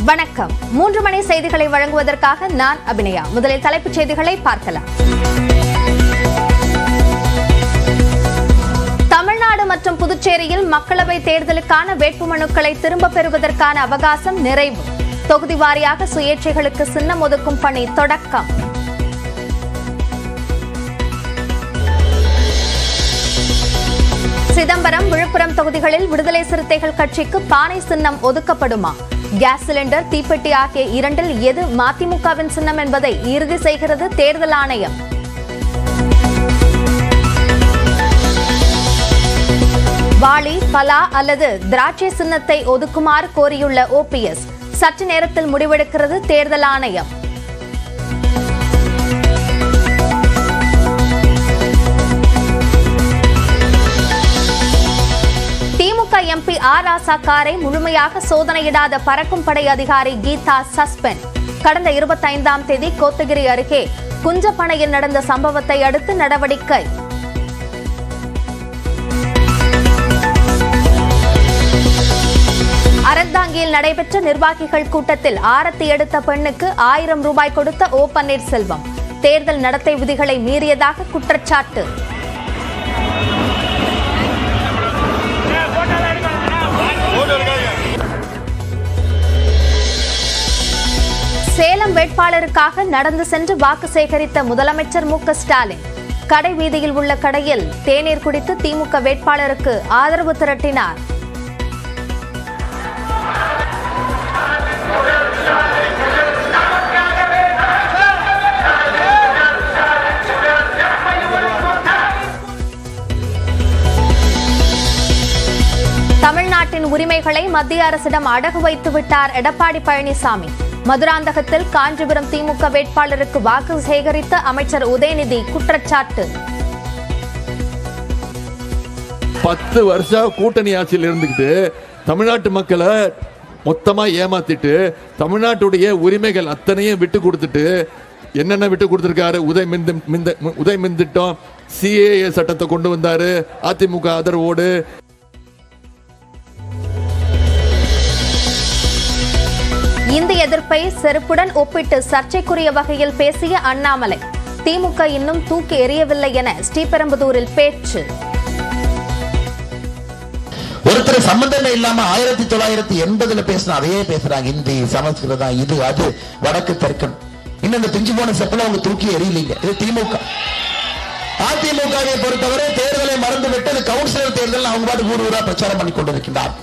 வணக்கம் மூன்று மணி செய்திகளை வழங்குவதற்காக நான் அபிநயா முதலில் தலைப்புச் செய்திகளை பார்க்கலாம் தமிழ்நாடு மற்றும் புதுச்சேரியில் மக்களவை தேர்தலுக்கான வேட்புமனுக்களை திரும்பப் பெறுவதற்கான அவகாசம் நிறைவு தொகுதி வாரியாக சுயேட்சைகளுக்கு சின்னம் ஒதுக்கும் பணி தொடக்கம் சிதம்பரம் விழுப்புரம் தொகுதிகளில் விடுதலை சிறுத்தைகள் கட்சிக்கு பானை சின்னம் ஒதுக்கப்படுமா கேஸ் சிலிண்டர் தீப்பெட்டி ஆகிய இரண்டில் எது மதிமுகவின் சின்னம் என்பதை இறுதி செய்கிறது தேர்தல் ஆணையம் வாளி பலா அல்லது திராட்சை சின்னத்தை ஒதுக்குமாறு கோரியுள்ள ஓபிஎஸ் சற்று நேரத்தில் முடிவெடுக்கிறது தேர்தல் ஆணையம் திமுக எம்பி ஆர் ராசா காரை முழுமையாக சோதனையிடாத பறக்கும் படை அதிகாரி கீதா சஸ்பெண்ட் கடந்த இருபத்தைந்தாம் தேதி கோத்தகிரி அருகே குஞ்சப்பனையில் நடந்த சம்பவத்தை அடுத்து நடவடிக்கை அறந்தாங்கியில் நடைபெற்ற நிர்வாகிகள் கூட்டத்தில் ஆரத்தி எடுத்த பெண்ணுக்கு ஆயிரம் ரூபாய் கொடுத்த ஓ பன்னீர்செல்வம் தேர்தல் நடத்தை விதிகளை மீறியதாக குற்றச்சாட்டு சேலம் வேட்பாளருக்காக நடந்து சென்று வாக்கு சேகரித்த முதலமைச்சர் மு க ஸ்டாலின் கடை வீதியில் உள்ள கடையில் தேநீர் குடித்து திமுக வேட்பாளருக்கு ஆதரவு திரட்டினார் தமிழ்நாட்டின் உரிமைகளை மத்திய அரசிடம் அடகு வைத்து விட்டார் எடப்பாடி பழனிசாமி மதுராந்தகத்தில் காஞ்சிபுரம் திமுக வேட்பாளருக்கு வாக்கு சேகரித்த அமைச்சர் உதயநிதி குற்றச்சாட்டு பத்து வருஷம் கூட்டணி ஆட்சியில் இருந்துக்கிட்டு தமிழ்நாட்டு மக்களை மொத்தமா ஏமாத்திட்டு தமிழ்நாட்டுடைய உரிமைகள் அத்தனையும் விட்டு கொடுத்துட்டு என்னென்ன விட்டு கொடுத்திருக்காரு உதய் மின் மிந்த உதய் மின் திட்டம் சிஏஏ சட்டத்தை கொண்டு வந்தாரு அதிமுக ஆதரவோடு இந்தி எதிர்ப்பை செருப்புடன் ஒப்பிட்டு சர்ச்சைக்குரிய வகையில் பேசிய அண்ணாமலை திமுக இன்னும் தூக்கி எறியவில்லை என ஸ்ரீபெரும்புதூரில் பேச்சு ஒருத்தர் சம்பந்தமே இல்லாம ஆயிரத்தி தொள்ளாயிரத்தி எண்பதுல பேசின அதையே பேசுறாங்க இந்தி சமஸ்கிருதம் இது அது வடக்கு தெற்கன் இன்னும் இந்த பிஞ்சு போன செப்பல அவங்க தூக்கி எறியலீங்க இது திமுக அதிமுகவை பொறுத்தவரை தேர்தலை மறந்துவிட்டு இது கவுன்சிலர் தேர்தல் அவங்க பாட்டு ஊர் ஊரா பிரச்சாரம் பண்ணி கொண்டிருக்கின்றார்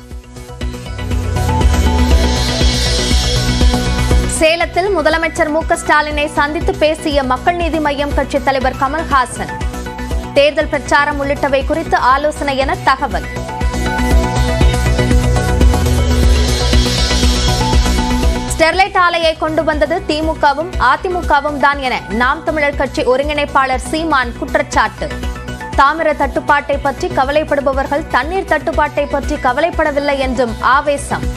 சேலத்தில் முதலமைச்சர் மு க ஸ்டாலினை சந்தித்து பேசிய மக்கள் நீதி மய்யம் கட்சி தலைவர் கமல்ஹாசன் தேர்தல் பிரச்சாரம் உள்ளிட்டவை குறித்து ஆலோசனை என தகவல் ஸ்டெர்லைட் ஆலையை கொண்டு வந்தது திமுகவும் அதிமுகவும் தான் என நாம் தமிழர் கட்சி ஒருங்கிணைப்பாளர் சீமான் குற்றச்சாட்டு தாமிர தட்டுப்பாட்டை பற்றி கவலைப்படுபவர்கள் தண்ணீர் தட்டுப்பாட்டை பற்றி கவலைப்படவில்லை என்றும் ஆவேசம்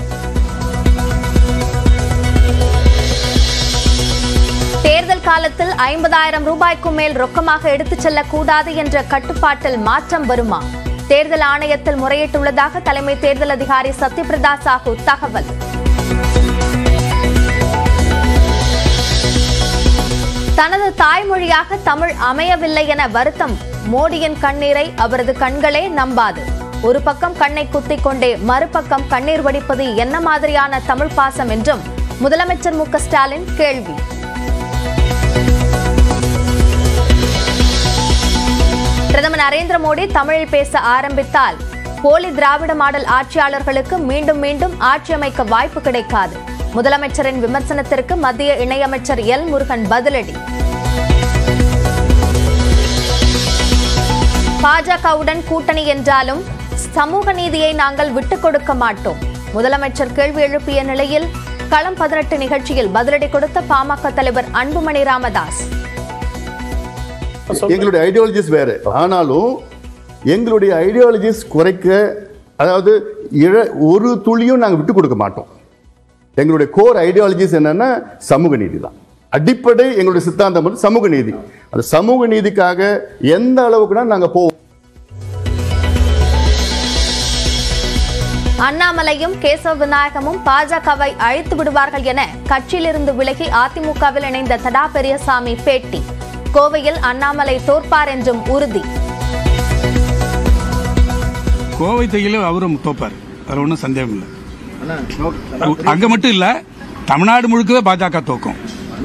தேர்தல் காலத்தில் ஐம்பதாயிரம் ரூபாய்க்கும் மேல் ரொக்கமாக எடுத்துச் செல்லக்கூடாது என்ற கட்டுப்பாட்டில் மாற்றம் வருமா தேர்தல் ஆணையத்தில் முறையிட்டுள்ளதாக தலைமை தேர்தல் அதிகாரி சத்யபிரதா சாஹூ தகவல் தனது தாய்மொழியாக தமிழ் அமையவில்லை என வருத்தம் மோடியின் கண்ணீரை அவரது கண்களே நம்பாது ஒரு பக்கம் கண்ணை குத்திக் கொண்டே மறுபக்கம் கண்ணீர் வடிப்பது என்ன மாதிரியான தமிழ் பாசம் என்றும் முதலமைச்சர் மு க ஸ்டாலின் கேள்வி பிரதமர் நரேந்திர மோடி தமிழில் பேச ஆரம்பித்தால் போலி திராவிட மாடல் ஆட்சியாளர்களுக்கு மீண்டும் மீண்டும் ஆட்சி அமைக்க வாய்ப்பு கிடைக்காது முதலமைச்சரின் விமர்சனத்திற்கு மத்திய இணையமைச்சர் எல் முருகன் பதிலடி பாஜகவுடன் கூட்டணி என்றாலும் சமூக நீதியை நாங்கள் விட்டுக் கொடுக்க மாட்டோம் முதலமைச்சர் கேள்வி எழுப்பிய நிலையில் களம் பதினெட்டு நிகழ்ச்சியில் பதிலடி கொடுத்த பாமக தலைவர் அன்புமணி ராமதாஸ் எங்களுடைய ஐடியாலஜிஸ் வேற ஆனாலும் எங்களுடைய ஐடியாலஜிஸ் குறைக்க அதாவது இழ- ஒரு துளியும் நாங்கள் விட்டு கொடுக்க மாட்டோம் எங்களுடைய கோர் ஐடியாலஜிஸ் என்னன்னா சமூக நீதி தான் அடிப்படை எங்களுடைய சித்தாந்தம் வந்து சமூக நீதி அந்த சமூக நீதிக்காக எந்த அளவுக்குனா நாங்கள் போவோம் அண்ணாமலையும் கேசவ விநாயகமும் பாஜகவை அழித்து விடுவார்கள் என கட்சியிலிருந்து விலகி அதிமுகவில் இணைந்த தடா பெரியசாமி பேட்டி கோவையில் அண்ணாமலை தோற்பார் என்றும் உறுதி கோவை தொகுதியில் அவரும் தோப்பார் அதில் ஒன்றும் சந்தேகம் இல்லை அங்க மட்டும் இல்ல தமிழ்நாடு முழுக்கவே பாஜக தோக்கும்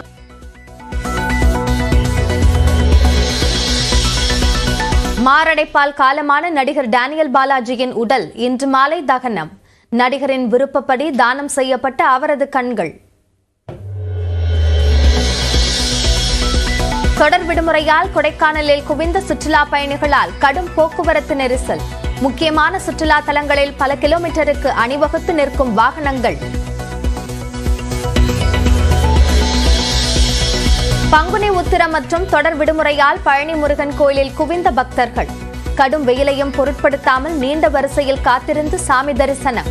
மாரடைப்பால் காலமான நடிகர் டேனியல் பாலாஜியின் உடல் இன்று மாலை தகனம் நடிகரின் விருப்பப்படி தானம் செய்யப்பட்ட அவரது கண்கள் தொடர் விடுமுறையால் கொடைக்கானலில் குவிந்த சுற்றுலா பயணிகளால் கடும் போக்குவரத்து நெரிசல் முக்கியமான சுற்றுலா தலங்களில் பல கிலோமீட்டருக்கு அணிவகுத்து நிற்கும் வாகனங்கள் பங்குனி உத்திரம் மற்றும் தொடர் விடுமுறையால் பழனி முருகன் கோயிலில் குவிந்த பக்தர்கள் கடும் வெயிலையும் பொருட்படுத்தாமல் நீண்ட வரிசையில் காத்திருந்து சாமி தரிசனம்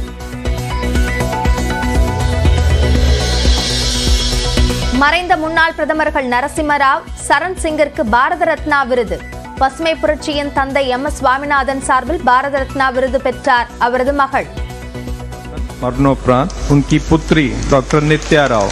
மறைந்த முன்னாள் பிரதமர்கள் நரசிம்மராவ் சரண் சிங்கிற்கு பாரத ரத்னா விருது பசுமை புரட்சியின் தந்தை எம் எஸ் சுவாமிநாதன் சார்பில் பாரத ரத்னா விருது பெற்றார் அவரது மகள் मरणोपरांत उनकी पुत्री डॉक्टर नित्या राव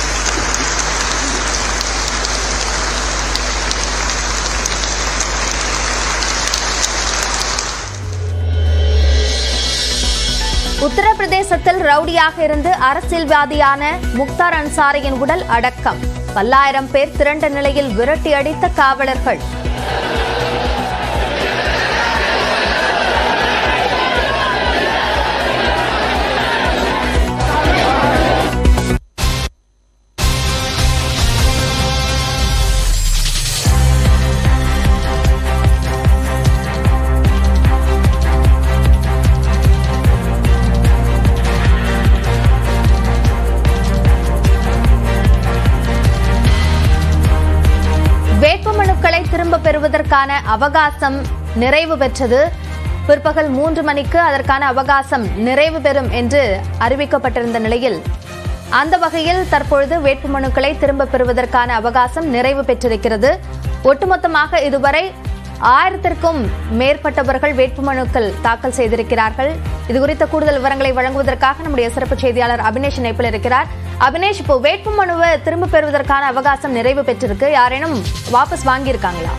உத்தரப்பிரதேசத்தில் ரவுடியாக இருந்து அரசியல்வாதியான முக்தார் அன்சாரியின் உடல் அடக்கம் பல்லாயிரம் பேர் திரண்ட நிலையில் விரட்டி அடித்த காவலர்கள் வேட்புமனுக்களை திரும்ப பெறுவதற்கான அவகாசம் நிறைவு பெற்றது பிற்பகல் மூன்று மணிக்கு அதற்கான அவகாசம் நிறைவு பெறும் என்று அறிவிக்கப்பட்டிருந்த நிலையில் அந்த வகையில் தற்பொழுது வேட்புமனுக்களை திரும்ப பெறுவதற்கான அவகாசம் நிறைவு பெற்றிருக்கிறது ஒட்டுமொத்தமாக இதுவரை ஆயிரத்திற்கும் மேற்பட்டவர்கள் வேட்புமனுக்கள் தாக்கல் செய்திருக்கிறார்கள் இது குறித்த கூடுதல் விவரங்களை வழங்குவதற்காக நம்முடைய சிறப்பு செய்தியாளர் அபினேஷ் இணைப்பில் இருக்கிறார் அபினேஷ் இப்போ வேட்புமனுவை திரும்ப பெறுவதற்கான அவகாசம் நிறைவு பெற்றிருக்கு யாரேனும் வாபஸ் வாங்கியிருக்காங்களா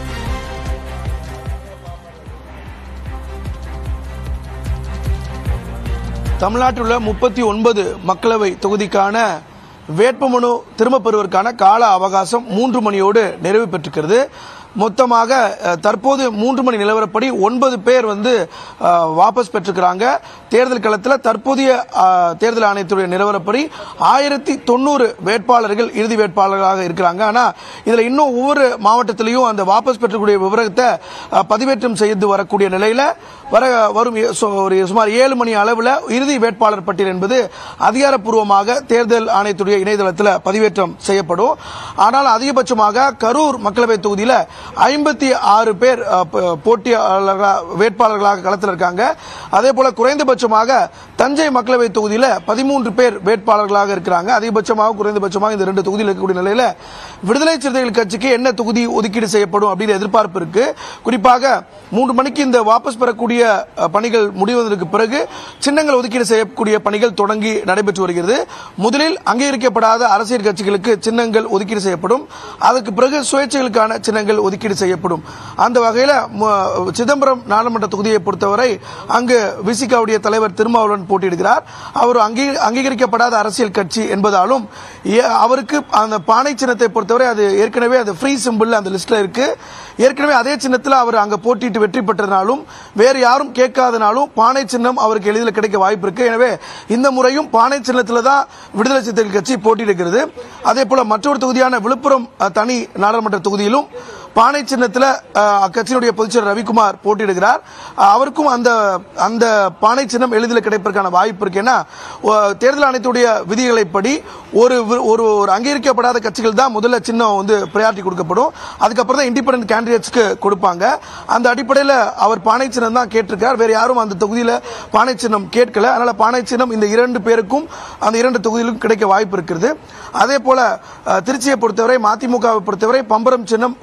தமிழ்நாட்டில் உள்ள முப்பத்தி ஒன்பது மக்களவை தொகுதிக்கான வேட்புமனு திரும்ப பெறுவதற்கான கால அவகாசம் மூன்று மணியோடு நிறைவு பெற்றிருக்கிறது மொத்தமாக அஹ், தற்போது மூன்று மணி நிலவரப்படி ஒன்பது பேர் வந்து அஹ், வாபஸ் பெற்றிருக்கிறாங்க தேர்தல் களத்தில் தற்போதைய அஹ், தேர்தல் ஆணையத்துடைய நிலவரப்படி ஆயிரத்தி தொண்ணூறு வேட்பாளர்கள் இறுதி வேட்பாளர்களாக இருக்கிறாங்க ஆனால் இதில் இன்னும் ஒவ்வொரு மாவட்டத்திலையும் அந்த வாபஸ் பெற்றக்கூடிய விவரத்தை அஹ், பதிவேற்றம் செய்து வரக்கூடிய நிலையில் வர வரும் ஏ- சு- ஒரு சுமார் ஏழு மணி அளவில் இறுதி வேட்பாளர் பட்டியல் என்பது அதிகாரப்பூர்வமாக தேர்தல் ஆணையத்துடைய இணையதளத்தில் பதிவேற்றம் செய்யப்படும் ஆனால் அதிகபட்சமாக கரூர் மக்களவை தொகுதியில் ஐம்பத்தி ஆறு பேர் அஹ், ப- போட்டியாளர்களாக வேட்பாளர்களாக களத்தில் இருக்காங்க அதே போல குறைந்தபட்சமாக தஞ்சை மக்களவை தொகுதியில் பதிமூன்று பேர் வேட்பாளர்களாக இருக்கிறாங்க அதிகபட்சமாக குறைந்தபட்சமாக இந்த ரெண்டு தொகுதியில் இருக்கக்கூடிய நிலையில் விடுதலை சிறுத்தைகள் கட்சிக்கு என்ன தொகுதி ஒதுக்கீடு செய்யப்படும் அப்படின்னு எதிர்பார்ப்பு இருக்கு குறிப்பாக மூன்று மணிக்கு இந்த வாபஸ் பெறக்கூடிய அஹ், பணிகள் முடிவதற்கு பிறகு சின்னங்கள் ஒதுக்கீடு செய்யக்கூடிய பணிகள் தொடங்கி நடைபெற்று வருகிறது முதலில் அங்கீகரிக்கப்படாத அரசியல் கட்சிகளுக்கு சின்னங்கள் ஒதுக்கீடு செய்யப்படும் அதற்கு பிறகு சுயேட்சைகளுக்கான சின்னங்கள் ஒதுக்கீடு செய்யப்படும் அந்த வகையில் ம- சிதம்பரம் நாடாளுமன்ற தொகுதியை பொறுத்தவரை அங்கு விசிகாவுடைய தலைவர் திருமாவளவன் போட்டியிடுகிறார் அவர் அங்கீ- அங்கீகரிக்கப்படாத அரசியல் கட்சி என்பதாலும் ஏ- அவருக்கு அந்த பானை சின்னத்தை பொறுத்தவரை அது ஏற்கனவே அது ஃப்ரீ சிம்பிள் அந்த லிஸ்ட்ல இருக்கு ஏற்கனவே அதே சின்னத்தில் அவர் அங்க போட்டியிட்டு வெற்றி பெற்றனாலும் வேறு யாரும் கேட்காதனாலும் பானை சின்னம் அவருக்கு எளிதில் கிடைக்க வாய்ப்பு இருக்கு எனவே இந்த முறையும் பானை சின்னத்தில் தான் விடுதலை சிறுத்தைகள் கட்சி போட்டியிடுகிறது அதே போல மற்றொரு தொகுதியான விழுப்புரம் அஹ், தனி நாடாளுமன்ற தொகுதியிலும் பானை சின்னத்தில் அஹ், அக்கட்சியினுடைய பொதுச்செயலர் ரவிக்குமார் போட்டியிடுகிறார் அஹ், அவருக்கும் அந்த அந்த பானை சின்னம் எளிதில் கிடைப்பதற்கான வாய்ப்பு இருக்கு ஏன்னா ஒ- தேர்தல் ஆணையத்துடைய விதிகளைப்படி ஒரு வி- ஒரு ஒரு அங்கீகரிக்கப்படாத கட்சிகள் தான் முதல்ல சின்னம் வந்து ப்ரையாரிட்டி கொடுக்கப்படும் அதுக்கப்புறம் தான் இண்டிபெண்டன்ட் கேண்டிடேட்ஸ்க்கு கொடுப்பாங்க அந்த அடிப்படையில் அவர் பானை சின்னம் தான் கேட்டிருக்கார் வேற யாரும் அந்த தொகுதியில் பானை சின்னம் கேட்கல அதனால பானை சின்னம் இந்த இரண்டு பேருக்கும் அந்த இரண்டு தொகுதியிலும் கிடைக்க வாய்ப்பு இருக்கிறது அதே போல அஹ், திருச்சியை பொறுத்தவரை மதிமுகவை பொறுத்தவரை பம்பரம் சின்னம் அந்த ஃப்ரீ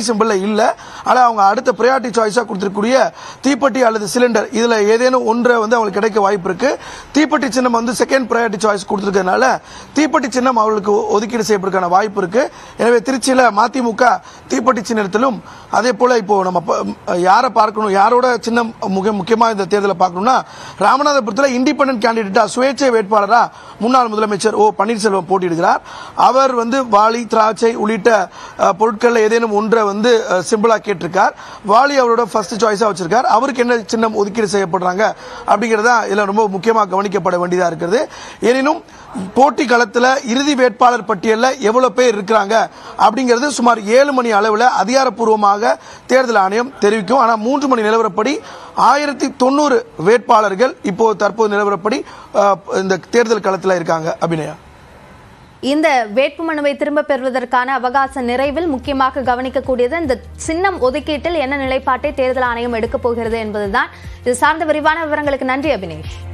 சிம்பிள்ல இல்ல ஆனா அவங்க அடுத்த ப்ரையாரிட்டி சாய்ஸா கொடுத்திருக்கக்கூடிய தீப்பெட்டி அல்லது சிலிண்டர் இதுல ஏதேனும் ஒன்றை வந்து அவங்களுக்கு கிடைக்க வாய்ப்பு இருக்கு தீப்பெட்டி சின்னம் வந்து செகண்ட் ப்ரையாரிட்டி சாய்ஸ் கொடுத்திருக்கிறதுனால தீப்பெட்டி சின்னம் அவர்களுக்கு ஒதுக்கீடு செய்யப்படுறதுக்கான வாய்ப்பு இருக்கு எனவே திருச்சியில மதிமுக தீப்பெட்டி சின்னத்திலும் அதே போல இப்போ நம்ம ப- யாரை பார்க்கணும் யாரோட சின்னம் முக முக்கியமா இந்த தேர்தலை பார்க்கணும்னா ராமநாதபுரத்தில் இண்டிபெண்டன்ட் கேண்டிடேட்டா சுயேட்சை வேட்பாளரா முன்னாள் முதலமைச்சர் ஓ பன்னீர்செல்வம் போட்டியிடுகிறார் அவர் வந்து வாளி திராட்சை உள்ளிட்ட அஹ், பொருட்கள்ல ஏதேனும் ஒன்றை வந்து சிம்பிளா கேட்டிருக்கார் வாளி அவரோட ஃபர்ஸ்ட் சாய்ஸா வச்சிருக்கார் அவருக்கு என்ன சின்னம் ஒதுக்கீடு செய்யப்படுறாங்க அப்படிங்கறத இதுல ரொம்ப முக்கியமாக கவனிக்கப்பட வேண்டியதா இருக்கிறது எனினும் போட்டி களத்துல இறுதி வேட்பாளர் பட்டியல்ல எவ்வளவு பேர் இருக்கிறாங்க அப்படிங்கிறது சுமார் ஏழு மணி அளவில் அதிகாரப்பூர்வமாக தேர்தல் ஆணையம் தெரிவிக்கும் ஆனா மூன்று மணி நிலவரப்படி ஆயிரத்தி தொண்ணூறு வேட்பாளர்கள் இப்போ தற்போது நிலவரப்படி அஹ், இந்த தேர்தல் களத்துல இருக்காங்க அபிநயா இந்த வேட்புமனுவை திரும்ப பெறுவதற்கான அவகாச நிறைவில் முக்கியமாக கவனிக்கக்கூடியது இந்த சின்னம் ஒதுக்கீட்டில் என்ன நிலைப்பாட்டை தேர்தல் ஆணையம் எடுக்கப் போகிறது என்பதுதான் இது சார்ந்த விரிவான விவரங்களுக்கு நன்றி அபினேஷ்